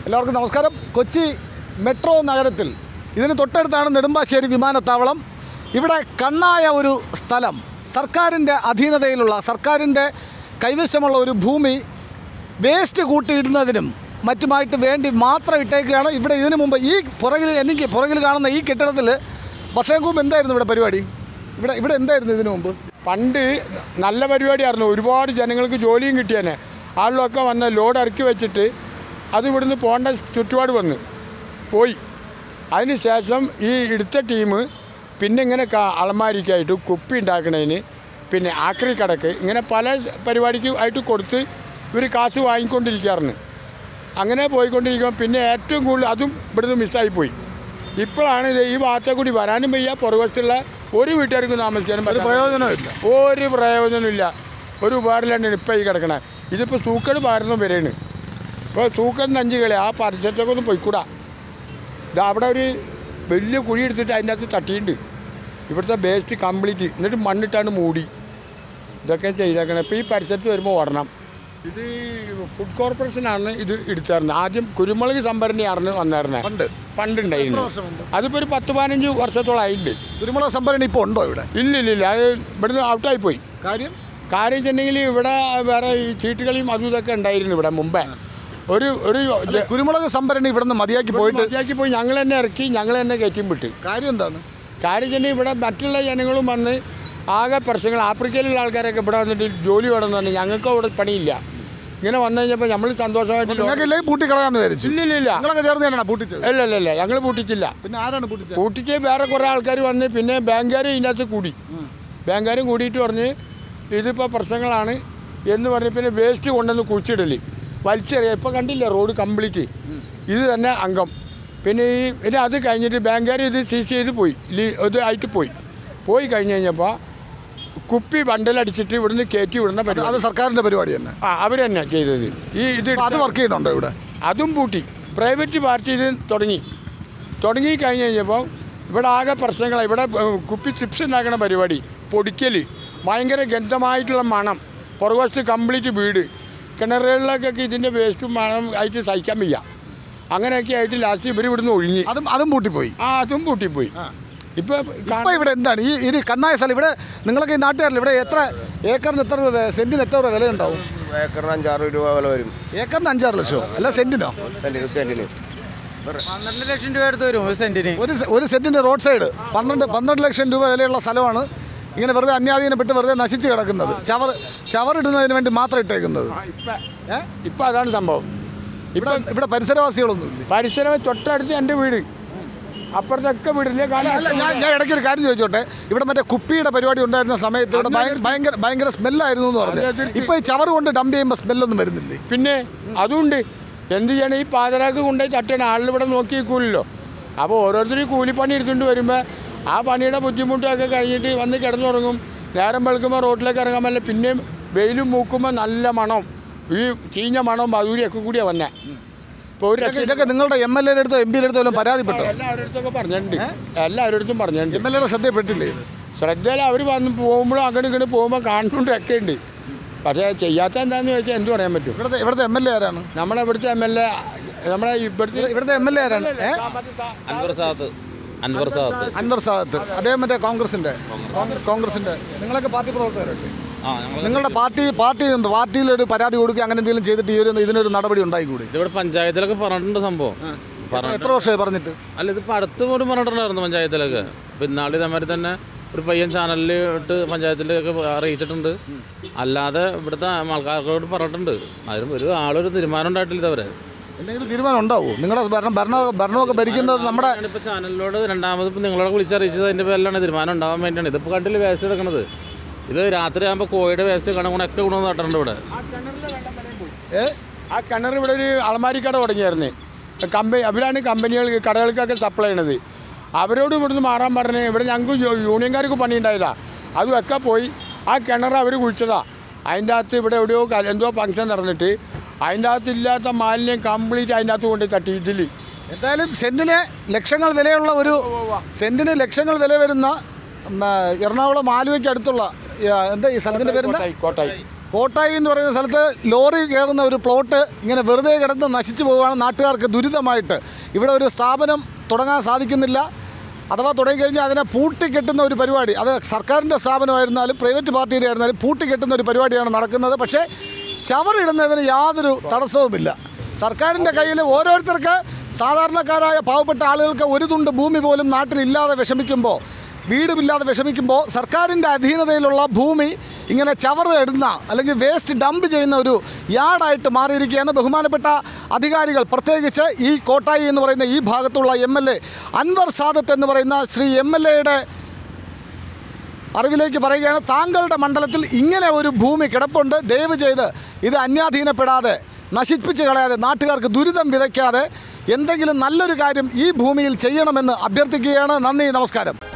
എല്ലാവർക്കും നമസ്കാരം കൊച്ചി മെട്രോ നഗരത്തിൽ ഇതിന് തൊട്ടടുത്താണ് നെടുമ്പാശ്ശേരി വിമാനത്താവളം ഇവിടെ കണ്ണായ ഒരു സ്ഥലം സർക്കാരിൻ്റെ അധീനതയിലുള്ള സർക്കാരിൻ്റെ കൈവശമുള്ള ഒരു ഭൂമി വേസ്റ്റ് കൂട്ടിയിടുന്നതിനും മറ്റുമായിട്ട് വേണ്ടി മാത്രം ഇട്ടേക്കുകയാണ് ഇവിടെ ഇതിനു മുമ്പ് ഈ പുറകിൽ എനിക്ക് പുറകിൽ കാണുന്ന ഈ കെട്ടിടത്തിൽ വർഷം മുമ്പ് എന്തായിരുന്നു ഇവിടെ പരിപാടി ഇവിടെ ഇവിടെ എന്തായിരുന്നു ഇതിനു മുമ്പ് പണ്ട് നല്ല പരിപാടിയായിരുന്നു ഒരുപാട് ജനങ്ങൾക്ക് ജോലിയും കിട്ടിയേനെ ആളിലൊക്കെ വന്ന് ലോഡ് ഇറക്കി വെച്ചിട്ട് അത് ഇവിടുന്ന് പോകേണ്ട ചുറ്റുപാട് വന്ന് പോയി അതിന് ശേഷം ഈ എടുത്ത ടീം പിന്നെ ഇങ്ങനെ ക- അലമാരിക്കായിട്ട് കുപ്പി ഉണ്ടാക്കണതിന് പിന്നെ ആക്രി കടക്ക് ഇങ്ങനെ പല പരിപാടിക്ക് ആയിട്ട് കൊടുത്ത് ഇവർ കാശ് വാങ്ങിക്കൊണ്ടിരിക്കാറുണ്ട് അങ്ങനെ പോയിക്കൊണ്ടിരിക്കുമ്പോൾ പിന്നെ ഏറ്റവും കൂടുതൽ അതും ഇവിടുന്ന് മിസ്സായി പോയി ഇപ്പോഴാണ് ഇത് ഈ ഭാഗത്തെ കൂടി വരാനും വയ്യ പുറകുവശത്തുള്ള ഒരു വീട്ടുകാർക്കും താമസിക്കാനും ഒരു പറ്റാത്ത പ്രയോജനമില്ല ഒരു പ്രയോജനമില്ല ഒരു ഉപകാരമില്ലാണ്ട് ഇപ്പോൾ ഈ കിടക്കണേ ഇതിപ്പോൾ സൂക്കട് പാരുന്ന വരെയാണ് ഇപ്പോൾ സൂക്കട് നഞ്ച് കളി ആ പരിസരത്തൊക്കെ ഒന്ന് പോയിക്കൂടാ ഇത് അവിടെ ഒരു വലിയ കുഴി എടുത്തിട്ട് അതിൻ്റെ അകത്ത് തട്ടിയിട്ടുണ്ട് ഇവിടുത്തെ വേസ്റ്റ് കംപ്ലീറ്റ് എന്നിട്ട് മണ്ണിട്ടാണ് മൂടി ഇതൊക്കെ ചെയ്തേക്കണം ഇപ്പോൾ ഈ പരിസരത്ത് വരുമ്പോൾ ഓടണം ഇത് ഫുഡ് കോർപ്പറേഷനാണ് ഇത് എടുത്തായിരുന്നത് ആദ്യം കുരുമുളക് സംഭരണിയായിരുന്നു വന്നായിരുന്നത് പണ്ട് പണ്ടുണ്ടായിരുന്നു വർഷം മുമ്പ്? അതിപ്പോൾ ഒരു പത്ത് പതിനഞ്ച് വർഷത്തോളമായിട്ടുണ്ട് കുരുമുളക് സംഭരണി ഇപ്പോൾ ഉണ്ടോ ഇവിടെ ഇല്ല ഇല്ല ഇല്ല അത് ഇവിടുന്ന് ഔട്ടായി പോയി കാര്യം കാര്യം വെച്ചിട്ടുണ്ടെങ്കിൽ ഇവിടെ വേറെ ഈ ചീട്ടുകളിയും അതും ഇതൊക്കെ ഉണ്ടായിരുന്നു ഇവിടെ മുമ്പേ ഒരു ഒരു അല്ല, കുരുമുളക് സംഭരണി ഇവിടുന്ന് മതിയാക്കി പോയിട്ട് മതിയാക്കി പോയി ഞങ്ങൾ തന്നെ ഇറക്കി ഞങ്ങൾ തന്നെ കയറ്റിയും വിട്ട് കാര്യം എന്താണ് കാര്യം വെച്ചിട്ടുണ്ടെങ്കിൽ ഇവിടെ മറ്റുള്ള ജനങ്ങളും വന്ന് ആകെ പ്രശ്നങ്ങൾ ആഫ്രിക്കയിലുള്ള ആൾക്കാരൊക്കെ ഇവിടെ വന്നിട്ട് ജോലി വേണമെന്ന് പറഞ്ഞു ഞങ്ങൾക്ക് ഇവിടെ പണിയില്ല ഇങ്ങനെ വന്നു കഴിഞ്ഞപ്പോൾ നമ്മൾ സന്തോഷമായിട്ട് നിങ്ങൾക്ക് ഇല്ലെങ്കിൽ പൂട്ടിക്കളയാന്ന് വിചാരിച്ചു ഇല്ല ഇല്ല ഇല്ല നിങ്ങളൊക്കെ ചേർന്ന് തന്നെയാണ് പൂട്ടിച്ചത് ഇല്ല ഇല്ല ഇല്ല ഞങ്ങൾ പൂട്ടിച്ചില്ല പിന്നെ ആരാണ് പൂട്ടിച്ചത് കൂട്ടിച്ച് വേറെ കുറേ ആൾക്കാർ വന്ന് പിന്നെ ബാങ്കുകാർ ഇതിനകത്ത് കൂടി ബാങ്കുകാരും കൂടിയിട്ട് പറഞ്ഞ് ഇതിപ്പോൾ പ്രശ്നങ്ങളാണ് എന്ന് പറഞ്ഞ് പിന്നെ വേസ്റ്റ് കൊണ്ടുവന്ന് കുഴിച്ചിടല് വലിച്ചെറിയ ഇപ്പോൾ കണ്ടില്ല റോഡ് കംപ്ലീറ്റ് ഇത് തന്നെ അംഗം പിന്നെ ഈ പിന്നെ അത് കഴിഞ്ഞിട്ട് ബാങ്കുകാർ ഇത് സീസ് ചെയ്ത് പോയി ലീ- ഇത് ആയിട്ട് പോയി പോയി കഴിഞ്ഞ് കഴിഞ്ഞപ്പോൾ കുപ്പി ബണ്ടലടിച്ചിട്ട് ഇവിടുന്ന് കയറ്റി വിടുന്ന അത് പരിപാടി സർക്കാരിന്റെ പരിപാടി തന്നെ ആ അവർ തന്നെ ചെയ്തത് ഈ ഇത് അപ്പൊ അത് വർക്ക് ചെയ്യുന്നുണ്ടോ ഇവിടെ അതും പൂട്ടി പ്രൈവറ്റ് പാർട്ടി ഇത് തുടങ്ങി തുടങ്ങി കഴിഞ്ഞ് കഴിഞ്ഞപ്പോൾ ഇവിടെ ആകെ പ്രശ്നങ്ങളാണ് ഇവിടെ ഏഹ്, കുപ്പി ചിപ്സ് ഉണ്ടാക്കുന്ന പരിപാടി പൊടിക്കൽ ഭയങ്കര ഗന്ധമായിട്ടുള്ള മണം പുറകുവശത്ത് കംപ്ലീറ്റ് വീട് കിണറുകളിലൊക്കെ ഇതിൻ്റെ വേസ്റ്റും മണം ആയിട്ട് സഹിക്കാൻ വയ്യ അങ്ങനെയൊക്കെ ആയിട്ട് ലാസ്റ്റ് ഇവർ ഇവിടുന്ന് ഒഴിഞ്ഞ് അതും അതും പൂട്ടിപ്പോയി ആ അതും പൂട്ടിപ്പോയി ഇപ്പോൾ ഇപ്പൊ ഇവിടെ എന്താണ് ഈ ഈ കണ്ണായ സ്ഥലം ഇവിടെ നിങ്ങളൊക്കെ ഈ നാട്ടുകാരിൽ ഇവിടെ എത്ര ഏക്കറിന് എത്ര രൂപ സെന്റിന് എത്ര രൂപ വില ഉണ്ടാവും ഏക്കറിന് അഞ്ചാറ് രൂപ വില വരും ഏക്കറിന് അഞ്ചാറ് ലക്ഷമോ അല്ല സെന്റിനോ സെന്റിന് സെന്റിന് പന്ത്രണ്ട് ലക്ഷം രൂപ അടുത്ത് വരും ഒരു സെന്റിന് ഒരു സെ- ഒരു സെന്റിന്റെ റോഡ് സൈഡ് പന്ത്രണ്ട് പന്ത്രണ്ട് ലക്ഷം രൂപ വിലയുള്ള സ്ഥലമാണ് ഇങ്ങനെ വെറുതെ അന്യാധീനപ്പെട്ട് വെറുതെ നശിച്ച് കിടക്കുന്നത് ചവർ ചവറിടുന്നതിന് വേണ്ടി മാത്രം ഇട്ടേക്കുന്നത് ഇപ്പം ഏ? ഇപ്പം അതാണ് സംഭവം ഇവിടെ ഇവിടെ പരിസരവാസികളൊന്നും ഇല്ല പരിസരം തൊട്ടടുത്ത് എൻ്റെ വീട് അപ്പുറത്തൊക്കെ വീടില്ലേ അല്ല കാണാൻ ഞാൻ ഞാൻ ഇടയ്ക്ക് ഒരു കാര്യം ചോദിച്ചോട്ടെ ഇവിടെ മറ്റേ കുപ്പിയുടെ പരിപാടി ഉണ്ടായിരുന്ന സമയത്ത് ഇവിടെ ഭയ- ഭയങ്കര ഭയങ്കര സ്മെല്ലായിരുന്നു എന്ന് പറഞ്ഞു അത് ഇപ്പൊ ഈ ചവറ് കൊണ്ട് ഡംപ് ചെയ്യുമ്പോൾ സ്മെല്ലൊന്നും വരുന്നില്ലേ പിന്നെ അതുണ്ട് എന്ത് ചെയ്യണം ഈ പാതരാക്ക് കൊണ്ടുപോയി തട്ടണം ആളിൽ ഇവിടെ നോക്കി നിൽക്കൂലല്ലോ അപ്പോൾ ഓരോരുത്തർ ഈ കൂലിപ്പണി എടുത്തുകൊണ്ട് വരുമ്പോൾ ആ പണിയുടെ ബുദ്ധിമുട്ടൊക്കെ കഴിഞ്ഞിട്ട് വന്ന് കിടന്നുറങ്ങും നേരം വെളുക്കുമ്പോൾ റോട്ടിലേക്ക് ഇറങ്ങാൻ പറ്റില്ല പിന്നെയും വെയിലും മൂക്കുമ്പോൾ നല്ല മണം ഈ ചീഞ്ഞ മണം ബദൂരിയൊക്കെ കൂടിയാണ് വന്നേ ഇപ്പോൾ ഒരു ഇതൊക്കെ ഇതൊക്കെ നിങ്ങളുടെ എം എൽ എയുടെ അടുത്തോ എം പിയുടെ അടുത്തോ വല്ലതും പരാതിപ്പെട്ടോ എല്ലാവരുടെ പറഞ്ഞിട്ടുണ്ട് എല്ലാവരുടെ പറഞ്ഞിട്ടുണ്ട് എം എൽ എയുടെ ശ്രദ്ധയിൽപ്പെട്ടില്ലേ ഇത് ശ്രദ്ധയിൽ അവർ വന്ന് പോകുമ്പോഴും അങ്ങോട്ട് ഇങ്ങോട്ട് പോകുമ്പോൾ കാണുന്നുണ്ട് ഒക്കെ ഉണ്ട് പക്ഷേ ചെയ്യാത്ത എന്താണെന്ന് ചോദിച്ചാൽ എന്ത് പറയാൻ പറ്റും ഇവിടുത്തെ ഇവിടുത്തെ എം എൽ എ ആരാണ് നമ്മളെ ഇവിടുത്തെ എം എൽ എ നമ്മളെ ഇവിടുത്തെ ഇവിടുത്തെ എം എൽ എ ആരാണ് ഏ? അൻവർ സാദത്ത് അൻവർ സാദത്ത് അൻവർ സാദത്ത് അദ്ദേഹം മറ്റേ കോൺഗ്രസിന്റെ കോൺഗ്ര- കോൺഗ്രസിന്റെ നിങ്ങളൊക്കെ പാർട്ടി പ്രവർത്തകരല്ലേ ആ ഞങ്ങൾ നിങ്ങളുടെ പാർട്ടി പാർട്ടി എന്ത് പാർട്ടിയിൽ ഒരു പരാതി കൊടുക്കുക അങ്ങനെ എന്തെങ്കിലും ചെയ്തിട്ട് ഈ ഒരു ഇതിനൊരു നടപടി ഉണ്ടായിക്കൂടി ഇതിവിടെ പഞ്ചായത്തിലൊക്കെ പറഞ്ഞിട്ടുണ്ട് സംഭവം പറഞ്ഞിട്ട് എത്ര വർഷമായി പറഞ്ഞിട്ട് അല്ല ഇതിപ്പോൾ അടുത്ത് പോലും പറഞ്ഞിട്ടുണ്ടായിരുന്നു പഞ്ചായത്തിലൊക്കെ ഇപ്പം ഇന്നാൾ ഇതേമാതിരി തന്നെ ഒരു പയ്യൻ ചാനലിൽ ഇട്ട് പഞ്ചായത്തിലൊക്കെ അറിയിച്ചിട്ടുണ്ട് അല്ലാതെ ഇവിടുത്തെ ആൾക്കാർക്കോട് പറഞ്ഞിട്ടുണ്ട് അതിന് ഒരു ആളൊരു തീരുമാനം ഉണ്ടായിട്ടില്ല ഇതവരെ എന്തെങ്കിലും തീരുമാനം ഉണ്ടാവുമോ നിങ്ങളുടെ ഭരണം ഭരണ ഭരണമൊക്കെ ഭരിക്കുന്നത് നമ്മുടെ ഇപ്പോൾ ചാനലിനോട് രണ്ടാമത് ഇപ്പം നിങ്ങളോട് വിളിച്ചറിയിച്ചത് അതിൻ്റെ പേരിലാണ് തീരുമാനം ഉണ്ടാവാൻ വേണ്ടിയാണ് ഇതിപ്പോൾ കണ്ടില്ല വേസ്റ്റ് എടുക്കണത് ഇത് രാത്രി ആകുമ്പോൾ കോഴിയുടെ വേസ്റ്റ് കണകുണൊക്കെ കൊണ്ടുവന്ന് നട്ടിട്ടുണ്ട് ഇവിടെ ഏ? ആ കിണർ ഇവിടെ ഒരു അളമാരി കട തുടങ്ങിയായിരുന്നേ കമ്പനി അവരാണ് കമ്പനികൾ കടകൾക്കൊക്കെ സപ്ലൈ ചെയ്യണത് അവരോട് ഇവിടുന്ന് മാറാൻ പറഞ്ഞ് ഇവിടെ ഞങ്ങൾക്ക് യൂ- യൂണിയൻകാർക്ക് പണി ഉണ്ടായതാ അതുമൊക്കെ പോയി ആ കിണർ അവർ കുഴിച്ചതാ അതിൻ്റെ അകത്ത് ഇവിടെ എവിടെയോ ക- എന്തോ ഫംഗ്ഷൻ നടന്നിട്ട് അതിൻ്റെ അകത്ത് ഇല്ലാത്ത മാലിന്യം കംപ്ലീറ്റ് അതിൻ്റെ അകത്ത് കൊണ്ട് തട്ടി ഇതിൽ എന്തായാലും സെന്റിന് ലക്ഷങ്ങൾ വിലയുള്ള ഒരു സെന്റിന് ലക്ഷങ്ങൾ വില വരുന്ന ഉം, ആ, എറണാകുളം ആലുവയ്ക്ക് അടുത്തുള്ള ആ, എന്താ ഈ സ്ഥലത്തിന്റെ പേരെന്താ കോട്ടായി കോട്ടായി കോട്ടായി എന്ന് പറയുന്ന സ്ഥലത്ത് ലോറി കയറുന്ന ഒരു പ്ലോട്ട് ഇങ്ങനെ വെറുതെ കിടന്ന് നശിച്ചു പോവുകയാണ് നാട്ടുകാർക്ക് ദുരിതമായിട്ട് ഇവിടെ ഒരു സ്ഥാപനം തുടങ്ങാൻ സാധിക്കുന്നില്ല അഥവാ തുടങ്ങിക്കഴിഞ്ഞാൽ അതിനെ പൂട്ടിക്കെട്ടുന്ന ഒരു പരിപാടി അത് സർക്കാരിൻ്റെ സ്ഥാപനമായിരുന്നാലും പ്രൈവറ്റ് പാർട്ടിയുടെ ആയിരുന്നാലും പൂട്ടിക്കെട്ടുന്ന ഒരു പരിപാടിയാണ് നടക്കുന്നത് പക്ഷേ ചവറിടുന്നതിന് യാതൊരു തടസ്സവുമില്ല സർക്കാരിൻ്റെ കയ്യിൽ ഓരോരുത്തർക്ക് സാധാരണക്കാരായ പാവപ്പെട്ട ആളുകൾക്ക് ഒരു തുണ്ട് ഭൂമി പോലും നാട്ടിലില്ലാതെ വിഷമിക്കുമ്പോൾ വീടുമില്ലാതെ വിഷമിക്കുമ്പോൾ സർക്കാരിൻ്റെ അധീനതയിലുള്ള ഭൂമി ഇങ്ങനെ ചവറ് ഇടുന്ന അല്ലെങ്കിൽ വേസ്റ്റ് ഡംപ് ചെയ്യുന്ന ഒരു യാർഡായിട്ട് മാറിയിരിക്കുകയാണ് ബഹുമാനപ്പെട്ട അധികാരികൾ പ്രത്യേകിച്ച് ഈ കോട്ടായി എന്ന് പറയുന്ന ഈ ഭാഗത്തുള്ള M L A Anwar Sadath എന്ന് പറയുന്ന ശ്രീ എം എൽ എയുടെ അറിവിലേക്ക് പറയുകയാണ് താങ്കളുടെ മണ്ഡലത്തിൽ ഇങ്ങനെ ഒരു ഭൂമി കിടപ്പുണ്ട് ദയവ് ചെയ്ത് ഇത് അന്യാധീനപ്പെടാതെ നശിപ്പിച്ച് കളയാതെ നാട്ടുകാർക്ക് ദുരിതം വിതയ്ക്കാതെ എന്തെങ്കിലും നല്ലൊരു കാര്യം ഈ ഭൂമിയിൽ ചെയ്യണമെന്ന് അഭ്യർത്ഥിക്കുകയാണ് നന്ദി നമസ്കാരം